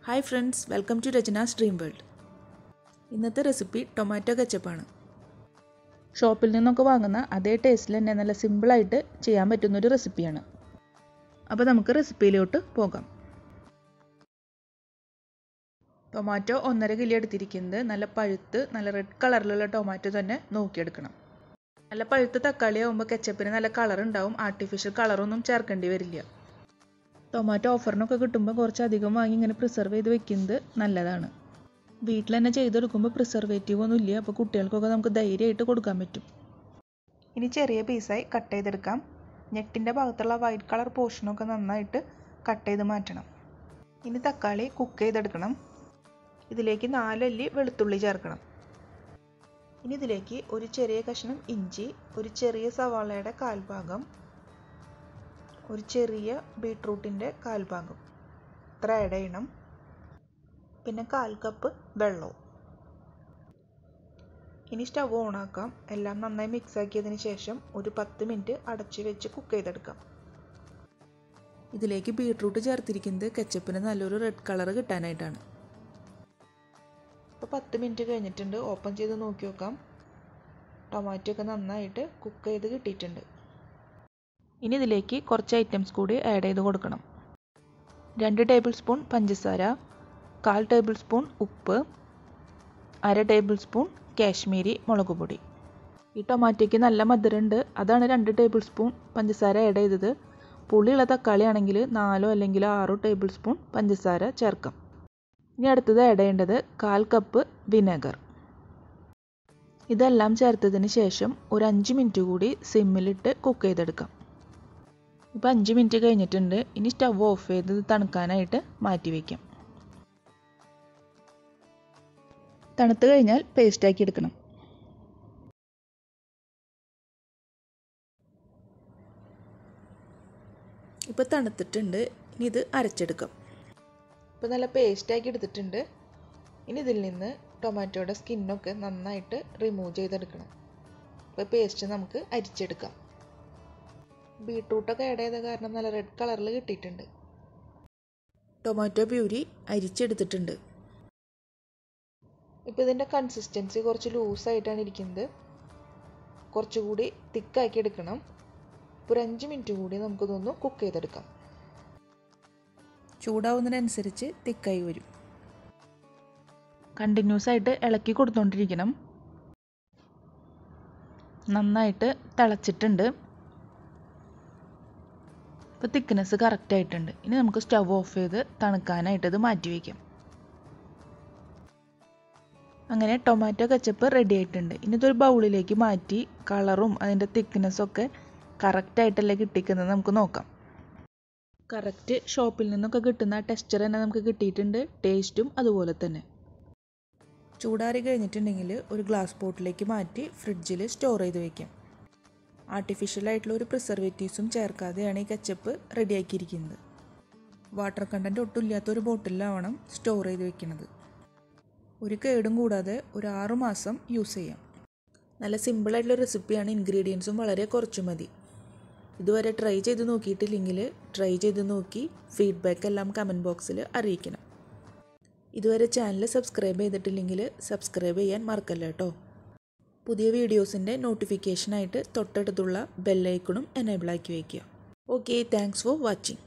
hi friends welcome to Rachana's dream world ഇന്നത്തെ recipe tomato കെച്ചപ്പാണ് ഷോപ്പിൽ നിന്നൊക്കെ വാങ്ങുന്ന അതേ ടേസ്റ്റിൽ തന്നെ നല്ല സിമ്പിളായിട്ട് ചെയ്യാൻ പറ്റുന്നൊരു റെസിപ്പിയാണ് അപ്പോൾ നമുക്ക് റെസിപ്പിയിലോട്ട് പോകാം ടൊമാറ്റോ ഒന്നര കിലോ എടുത്തിരിക്കുന്നത് നല്ല പഴുത്ത് നല്ല റെഡ് കളറിലുള്ള ടൊമാറ്റോ തന്നെ നോക്കിയെടുക്കണം നല്ല പഴുത്ത തക്കാളി ആകുമ്പോൾ കെച്ചപ്പിന് നല്ല കളർ ഉണ്ടാവും ആർട്ടിഫിഷ്യൽ കളറൊന്നും ചേർക്കേണ്ടി വരില്ല ടൊമാറ്റോ ഓഫറിനൊക്കെ കിട്ടുമ്പോൾ കുറച്ച് അധികം വാങ്ങി ഇങ്ങനെ പ്രിസർവ് ചെയ്ത് വെക്കുന്നത് നല്ലതാണ് വീട്ടിൽ തന്നെ ചെയ്തെടുക്കുമ്പോൾ പ്രിസർവേറ്റീവ് ഒന്നും ഇല്ല അപ്പോൾ കുട്ടികൾക്കൊക്കെ നമുക്ക് ധൈര്യമായിട്ട് കൊടുക്കാൻ പറ്റും ഇനി ചെറിയ പീസായി കട്ട് ചെയ്തെടുക്കാം ഞെട്ടിൻ്റെ ഭാഗത്തുള്ള വൈറ്റ് കളർ പോർഷനൊക്കെ നന്നായിട്ട് കട്ട് ചെയ്ത് മാറ്റണം ഇനി തക്കാളി കുക്ക് ചെയ്തെടുക്കണം ഇതിലേക്ക് നാലല്ലി വെളുത്തുള്ളി ചേർക്കണം ഇനി ഇതിലേക്ക് ഒരു ചെറിയ കഷ്ണം ഇഞ്ചി ഒരു ചെറിയ സവാളയുടെ കാൽഭാഗം ഒരു ചെറിയ ബീട്രൂട്ടിൻ്റെ കാൽഭാഗം ഇത്ര ആഡ് ചെയ്യണം പിന്നെ കാൽ കപ്പ് വെള്ളവും ഇനി സ്റ്റവ് ഓണാക്കാം എല്ലാം നന്നായി മിക്സ് ആക്കിയതിന് ശേഷം ഒരു പത്ത് മിനിറ്റ് അടച്ചു വെച്ച് കുക്ക് ചെയ്തെടുക്കാം ഇതിലേക്ക് ബീട്രൂട്ട് ചേർത്തിരിക്കുന്നത് കെച്ചപ്പിന് നല്ലൊരു റെഡ് കളർ കിട്ടാനായിട്ടാണ് ഇപ്പോൾ പത്ത് മിനിറ്റ് കഴിഞ്ഞിട്ടുണ്ട് ഓപ്പൺ ചെയ്ത് നോക്കി നോക്കാം ടൊമാറ്റോ ഒക്കെ നന്നായിട്ട് കുക്ക് ചെയ്ത് കിട്ടിയിട്ടുണ്ട് ഇനി ഇതിലേക്ക് കുറച്ച് ഐറ്റംസ് കൂടി ആഡ് ചെയ്ത് കൊടുക്കണം രണ്ട് ടേബിൾ സ്പൂൺ പഞ്ചസാര കാൽ ടേബിൾ സ്പൂൺ ഉപ്പ് അര ടേബിൾ സ്പൂൺ കാശ്മീരി മുളക് പൊടി ഈ ടൊമാറ്റോയ്ക്ക് നല്ല മധുരമുണ്ട് അതാണ് രണ്ട് ടേബിൾ സ്പൂൺ പഞ്ചസാര ആഡ് ചെയ്തത് പുളിയുള്ള തക്കാളി ആണെങ്കിൽ നാലോ അല്ലെങ്കിൽ ആറോ ടേബിൾ സ്പൂൺ പഞ്ചസാര ചേർക്കാം ഇനി അടുത്തത് ആഡ് ചെയ്യേണ്ടത് കാൽ കപ്പ് വിനെഗർ ഇതെല്ലാം ചേർത്തതിന് ശേഷം ഒരു അഞ്ച് മിനിറ്റ് കൂടി സിമ്മിലിട്ട് കുക്ക് ചെയ്തെടുക്കാം ഇപ്പോൾ അഞ്ച് മിനിറ്റ് കഴിഞ്ഞിട്ടുണ്ട് ഇനി സ്റ്റവ് ഓഫ് ചെയ്ത് തണുക്കാനായിട്ട് മാറ്റി വയ്ക്കാം തണുത്ത് കഴിഞ്ഞാൽ പേസ്റ്റാക്കി എടുക്കണം ഇപ്പോൾ തണുത്തിട്ടുണ്ട് ഇനി ഇത് അരച്ചെടുക്കാം ഇപ്പോൾ നല്ല പേസ്റ്റാക്കി എടുത്തിട്ടുണ്ട് ഇനി ഇതിൽ നിന്ന് ടൊമാറ്റോയുടെ സ്കിന്നൊക്കെ നന്നായിട്ട് റിമൂവ് ചെയ്തെടുക്കണം ഇപ്പോൾ പേസ്റ്റ് നമുക്ക് അരിച്ചെടുക്കാം ബീട്രൂട്ടൊക്കെ ആഡ് ചെയ്ത കാരണം നല്ല റെഡ് കളറിൽ കിട്ടിയിട്ടുണ്ട് ടൊമാറ്റോ പ്യൂരി അരിച്ചെടുത്തിട്ടുണ്ട് ഇപ്പോൾ ഇതിൻ്റെ കൺസിസ്റ്റൻസി കുറച്ച് ലൂസായിട്ടാണ് ഇരിക്കുന്നത് കുറച്ചുകൂടി തിക്കാക്കി എടുക്കണം ഒരു അഞ്ച് മിനിറ്റ് കൂടി നമുക്കിതൊന്ന് കുക്ക് ചെയ്തെടുക്കാം ചൂടാവുന്നതിനനുസരിച്ച് തിക്കായി വരും കണ്ടിന്യൂസ് ആയിട്ട് ഇളക്കി കൊടുത്തുകൊണ്ടിരിക്കണം നന്നായിട്ട് തിളച്ചിട്ടുണ്ട് ഇപ്പോൾ തിക്നെസ് കറക്റ്റ് ആയിട്ടുണ്ട് ഇനി നമുക്ക് സ്റ്റവ് ഓഫ് ചെയ്ത് തണുക്കാനായിട്ട് ഇത് മാറ്റി വയ്ക്കാം അങ്ങനെ ടൊമാറ്റോ കച്ചപ്പ് റെഡി ആയിട്ടുണ്ട് ഇനി ഇതൊരു ബൗളിലേക്ക് മാറ്റി കളറും അതിൻ്റെ തിക്നെസ്സൊക്കെ കറക്റ്റായിട്ടല്ലേ കിട്ടിക്കുന്നത് നമുക്ക് നോക്കാം കറക്റ്റ് ഷോപ്പിൽ നിന്നൊക്കെ കിട്ടുന്ന ടെക്സ്ചർ തന്നെ നമുക്ക് കിട്ടിയിട്ടുണ്ട് ടേസ്റ്റും അതുപോലെ തന്നെ ചൂടാറി കഴിഞ്ഞിട്ടുണ്ടെങ്കിൽ ഒരു ഗ്ലാസ് പോട്ടിലേക്ക് മാറ്റി ഫ്രിഡ്ജിൽ സ്റ്റോർ ചെയ്ത് വയ്ക്കാം ആർട്ടിഫിഷ്യൽ ആയിട്ടുള്ള ഒരു പ്രിസർവേറ്റീവ്സും ചേർക്കാതെയാണ് ഈ കച്ചപ്പ് റെഡിയാക്കിയിരിക്കുന്നത് വാട്ടർ കണ്ടൻറ്റ് ഒട്ടും ഇല്ലാത്ത ഒരു ബോട്ടിലാവണം സ്റ്റോർ ചെയ്ത് വെക്കുന്നത് ഒരു കേടും കൂടാതെ ഒരു ആറു മാസം യൂസ് ചെയ്യാം നല്ല സിമ്പിളായിട്ടുള്ള റെസിപ്പിയാണ് ഇൻഗ്രീഡിയൻസും വളരെ കുറച്ച് മതി ഇതുവരെ ട്രൈ ചെയ്ത് നോക്കിയിട്ടില്ലെങ്കിൽ ട്രൈ ചെയ്ത് നോക്കി ഫീഡ്ബാക്ക് എല്ലാം കമൻറ്റ് ബോക്സിൽ അറിയിക്കണം ഇതുവരെ ചാനൽ സബ്സ്ക്രൈബ് ചെയ്തിട്ടില്ലെങ്കിൽ സബ്സ്ക്രൈബ് ചെയ്യാൻ മറക്കല്ല കേട്ടോ പുതിയ വീഡിയോസിൻ്റെ നോട്ടിഫിക്കേഷനായിട്ട് തൊട്ടടുത്തുള്ള ബെല്ലൈക്കണും എനേബിൾ ആക്കി വയ്ക്കുക ഓക്കെ താങ്ക്സ് ഫോർ വാച്ചിങ്